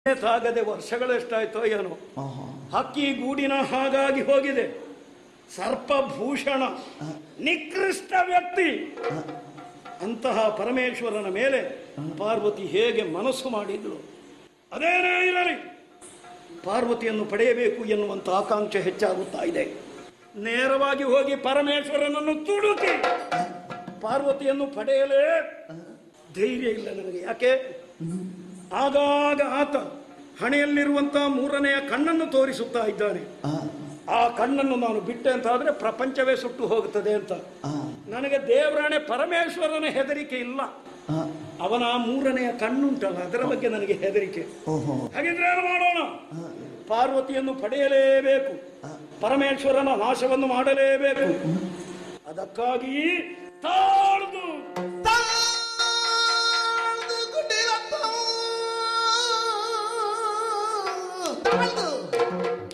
ತಾಗದೆ ವರ್ಷಗಳೆಷ್ಟಾಯ್ತೋ ಏನೋ ಆಹಾ. ಹಕ್ಕಿ ಗೂಡಿನ ಹಾಗಾಗಿ ಹೋಗಿದೆ ಸರ್ಪಭೂಷಣ ನಿಕೃಷ್ಟ ವ್ಯಕ್ತಿ ಅಂತಹ ಪರಮೇಶ್ವರನ ಮೇಲೆ ಪಾರ್ವತಿ ಹೇಗೆ ಮನಸ್ಸು ಮಾಡಿದ್ಳು ಅದೇನೇ ಇರಲಿ ಪಾರ್ವತಿಯನ್ನು ಪಡೆಯಬೇಕು ಎನ್ನುವಂತ ಆಕಾಂಕ್ಷೆ ಹೆಚ್ಚಾಗುತ್ತಾ ಇದೆ ನೇರವಾಗಿ ಹೋಗಿ ಪರಮೇಶ್ವರನನ್ನು ತುಡುಕಿ ಪಾರ್ವತಿಯನ್ನು ಪಡೆಯಲೇ ಧೈರ್ಯ ಇಲ್ಲ ನನಗೆ ಯಾಕೆ ಆಗಾಗ ಆತ ಹಣೆಯಲ್ಲಿರುವಂತಹ ಮೂರನೆಯ ಕಣ್ಣನ್ನು ತೋರಿಸುತ್ತಾ ಇದ್ದಾನೆ ಆ, ಆ ಕಣ್ಣನ್ನು ನಾನು ಬಿಟ್ಟೆ ಅಂತ ಆದ್ರೆ ಪ್ರಪಂಚವೇ ಸುಟ್ಟು ಹೋಗುತ್ತದೆ ಅಂತ ಆ, ನನಗೆ ದೇವರಾಣೆ ಪರಮೇಶ್ವರನ ಹೆದರಿಕೆ ಇಲ್ಲ ಆ, ಅವನ ಆ ಮೂರನೆಯ ಕಣ್ಣುಂಟಲ್ಲ ಅದರ ಬಗ್ಗೆ ನನಗೆ ಹೆದರಿಕೆ ಓಹೋ ಹಾಗಿದ್ರೆ ಏನು ಮಾಡೋಣ ಪಾರ್ವತಿಯನ್ನು ಪಡೆಯಲೇಬೇಕು ಪರಮೇಶ್ವರನ ನಾಶವನ್ನು ಮಾಡಲೇಬೇಕು ಅದಕ್ಕಾಗಿ ತಾಳ್ದು ತಾಳ್ದು ಕುಟಿಲಪ್ಪ. ತಾಳ್ದು